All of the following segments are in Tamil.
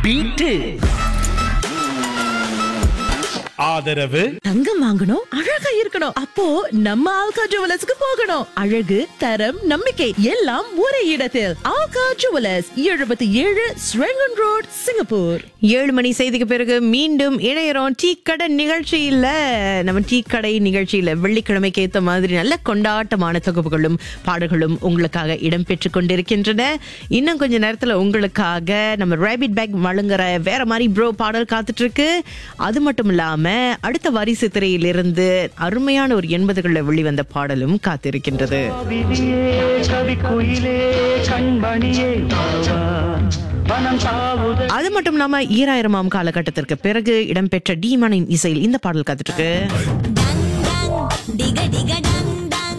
பீட்டு ஆதரவு தங்கம் வாங்கணும் அழகா இருக்கணும் அப்போ நம்ம ஆல்கா ஜுவலர்ஸ்க்கு போகணும் அழகு தரம் நம்பிக்கை எல்லாம் ஒரே இடத்தில் ஆல்கா ஜுவலர்ஸ் எழுபத்தி ஏழு ஸ்ரெங்கன் ரோட் சிங்கப்பூர் ஏழு மணி செய்திக்கு பிறகு மீண்டும் இணையறோம் டீ கடை நிகழ்ச்சியில நம்ம டீ கடை நிகழ்ச்சியில வெள்ளிக்கிழமைக்கு ஏத்த மாதிரி நல்ல கொண்டாட்டமான தொகுப்புகளும் பாடல்களும் உங்களுக்காக இடம்பெற்று கொண்டிருக்கின்றன இன்னும் கொஞ்ச நேரத்துல உங்களுக்காக நம்ம ரேபிட் பேக் வழங்குற வேற மாதிரி ப்ரோ பாடல் காத்துட்டு இருக்கு அது மட்டும் இல்லாம அடுத்த வாரிசு திரையிலிருந்து அருமையான ஒரு எண்பதுகளில் வெளிவந்த பாடலும் காத்திருக்கின்றது கவிதையே கவிக்குயிலே கண்மணியே வாவா. வனம் தாவுத அது மட்டும் இல்லாம ஈராயிரமாம் காலகட்டத்திற்கு பிறகு இடம்பெற்ற டீமனின் இசையில் இந்த பாடல் காத்துட்டு இருக்கு டிக டிக டங் டங்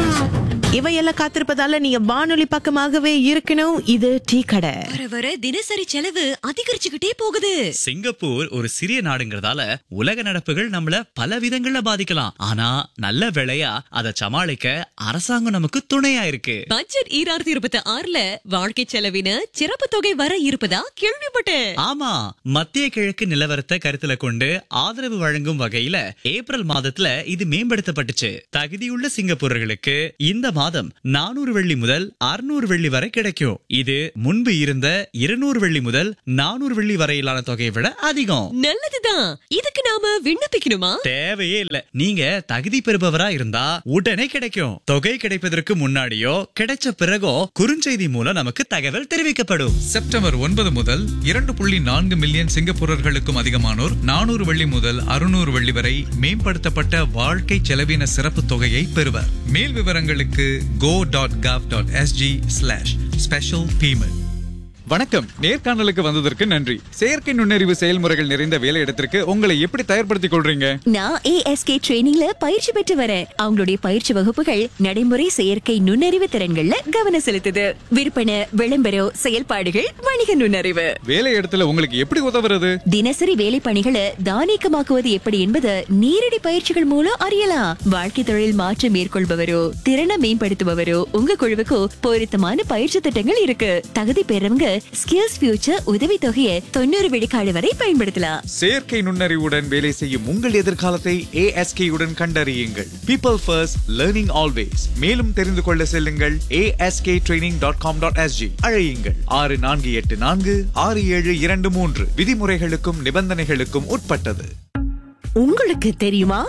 இவையெல்லாம் காத்திருப்பதால நீங்க வானொலி பக்கமாகவே இருக்கணும் இது டீ கடை வர வர தினசரி செலவு அதிகரிச்சுக்கிட்டே போகுது சிங்கப்பூர் ஒரு சிறிய நாடுங்கிறதால உலக நடப்புகள் நம்மள பல விதங்கள்ல பாதிக்கலாம் ஆனா நல்ல வேளையா அதை சமாளிக்க அரசாங்கம் நமக்கு துணையா இருக்கு பட்ஜெட் ஈராயிரத்தி இருபத்தி ஆறுல வாழ்க்கை செலவின சிறப்பு தொகை வர இருப்பதா கேள்விப்பட்டேன் ஆமா மத்திய கிழக்கு நிலவரத்தை கருத்துல கொண்டு ஆதரவு வழங்கும் வகையில ஏப்ரல் மாதத்துல இது மேம்படுத்தப்பட்டுச்சு தகுதியுள்ள சிங்கப்பூரர்களுக்கு இந்த மாதம் நானூறு வெள்ளி முதல் அறுநூறு வெள்ளி வரை கிடைக்கும் இது முன்பு இருந்த இருநூறு வெள்ளி முதல் நானூறு வெள்ளி வரையிலான தொகையை விட அதிகம் நல்லதுதான் இதுக்கு நாம விண்ணப்பிக்கணுமா தேவையே இல்ல நீங்க தகுதி பெறுபவரா இருந்தா உடனே கிடைக்கும் தொகை கிடைப்பதற்கு முன்னாடியோ கிடைச்ச பிறகோ குறுஞ்செய்தி மூலம் நமக்கு தகவல் தெரிவிக்கப்படும் செப்டம்பர் ஒன்பது முதல் இரண்டு புள்ளி நான்கு மில்லியன் சிங்கப்பூரர்களுக்கும் அதிகமானோர் நானூறு வெள்ளி முதல் அறுநூறு வெள்ளி வரை மேம்படுத்தப்பட்ட வாழ்க்கை செலவின சிறப்பு தொகையை பெறுவர் மேல் விவரங்களுக்கு go dot gov dot SG slash special payment வணக்கம் நேர்காணலுக்கு வந்ததற்கு நன்றி செயற்கை நுண்ணறிவு செயல்முறைகள் நிறைந்த வேலையிடத்திற்கு உங்களை எப்படி தயார்படுத்திக் கொள்றீங்க நான் ஏஎஸ்கே ட்ரைனிங்ல பயிற்சி பெற்று வரேன் அவங்களுடைய பயிற்சி வகுப்புகள் நடைமுறை செயற்கை நுண்ணறிவு திறன்கள்ல கவனம் செலுத்துது விற்பனை விளம்பரம் செயல்பாடுகள் வணிக நுண்ணறிவு வேலையிடத்துல உங்களுக்கு எப்படி உதவுறது தினசரி வேலை பணிகளை தானியக்கமாக்குவது எப்படி என்பது நேரடி பயிற்சிகள் மூலம் அறியலாம் வாழ்க்கை தொழில் மாற்றம் மேற்கொள்பவரோ திறனை மேம்படுத்துபவரோ உங்க குழுவுக்கு பொருத்தமான பயிற்சி திட்டங்கள் இருக்கு தகுதி பெறவங்க ஸ்கில்ஸ் ஃபியூச்சர் உதவி தொகையை தொண்ணூறு விழுக்காடு வரை பயன்படுத்தலாம் செயற்கை நுண்ணறிவுடன் வேலை செய்யும் உங்கள் எதிர்காலத்தை ASK உடன் கண்டறியுங்கள் பீப்பிள் ஃபர்ஸ்ட் லேர்னிங் ஆல்வேஸ் மேலும் தெரிந்து கொள்ள செல்லுங்கள் ASK training dot com dot SG அழையுங்கள் ஆறு நான்கு எட்டு நான்கு ஆறு ஏழு இரண்டு மூன்று விதிமுறைகளுக்கும் நிபந்தனைகளுக்கும் உட்பட்டது உங்களுக்கு தெரியுமா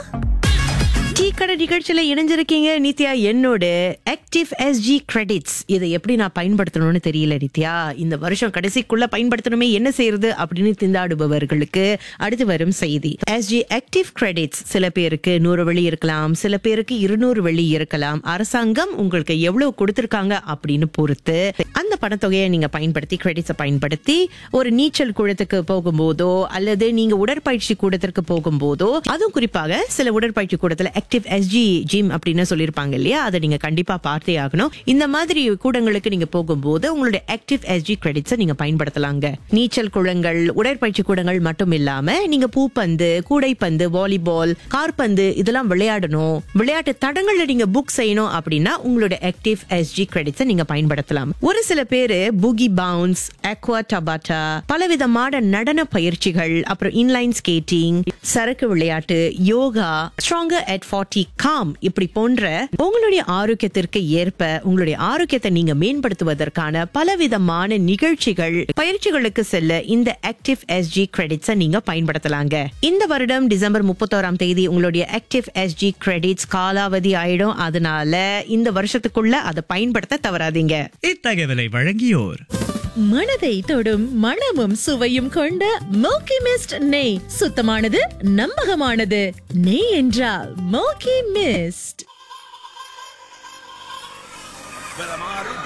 டீ கடை நிகழ்ச்சியில இணைஞ்சிருக்கீங்க நித்யா என்னோட ஆக்டிவ் எஸ்ஜி கிரெடிட்ஸ் இதை எப்படி நான் பயன்படுத்தணும்னு தெரியல நித்யா இந்த வருஷம் கடைசிக்குள்ள பயன்படுத்தணுமே என்ன செய்யறது அப்படின்னு திண்டாடுபவர்களுக்கு அடுத்து வரும் செய்தி எஸ்ஜி ஆக்டிவ் கிரெடிட்ஸ் சில பேருக்கு நூறு வெள்ளி இருக்கலாம் சில பேருக்கு இருநூறு வெள்ளி இருக்கலாம் அரசாங்கம் உங்களுக்கு எவ்வளவு கொடுத்திருக்காங்க அப்படின்னு பொறுத்து அந்த பணத்தொகையை நீங்க பயன்படுத்தி கிரெடிட்ஸை பயன்படுத்தி ஒரு நீச்சல் குளத்துக்கு போகும்போதோ அல்லது நீங்க உடற்பயிற்சி கூடத்திற்கு போகும்போதோ அதுவும் குறிப்பாக சில உடற்பயிற்சி கூடத்துல ஆக்டிவ் எஸ்ஜி ஜிம் அப்படின்னு சொல்லியிருப்பாங்க இல்லையா அதை நீங்க கண்டிப்பா பார்த்தே ஆகணும் இந்த மாதிரி கூடங்களுக்கு நீங்க போகும்போது உங்களுடைய ஆக்டிவ் எஸ்ஜி கிரெடிட்ஸை நீங்க பயன்படுத்தலாங்க நீச்சல் குளங்கள் உடற்பயிற்சி கூடங்கள் மட்டும் இல்லாம நீங்க பூப்பந்து கூடைப்பந்து வாலிபால் கார்பந்து இதெல்லாம் விளையாடணும் விளையாட்டு தடங்கள்ல நீங்க புக் செய்யணும் அப்படின்னா உங்களுடைய ஆக்டிவ் எஸ்ஜி கிரெடிட்ஸை நீங்க பயன்படுத்தலாம் ஒரு சில பேரு புகி பவுன்ஸ் அக்வா டபாட்டா பலவிதமான நடன பயிற்சிகள் அப்புறம் இன்லைன் ஸ்கேட்டிங் சரக்கு விளையாட்டு யோகா ஸ்ட்ராங்கர் அட் ஃபார்ட்டி காம் இப்படி போன்ற உங்களுடைய ஆரோக்கியத்திற்கு ஏற்ப உங்களுடைய ஆரோக்கியத்தை நீங்க மேம்படுத்துவதற்கான பலவிதமான நிகழ்ச்சிகள் பயிற்சிகளுக்கு செல்ல இந்த ஆக்டிவ் எஸ்ஜி கிரெடிட்ஸை நீங்க பயன்படுத்தலாங்க இந்த வருடம் டிசம்பர் முப்பத்தோராம் தேதி உங்களுடைய ஆக்டிவ் எஸ்ஜி கிரெடிட்ஸ் காலாவதி ஆயிடும் அதனால இந்த வருஷத்துக்குள்ள அதை பயன்படுத்த தவறாதீங்க இத்தகவலை வழங்கியோர் மனதை தொடும் மணமும் சுவையும் கொண்ட மோக்கி மிஸ்ட் நெய் சுத்தமானது நம்பகமானது நெய் என்றால் மோக்கி மிஸ்ட்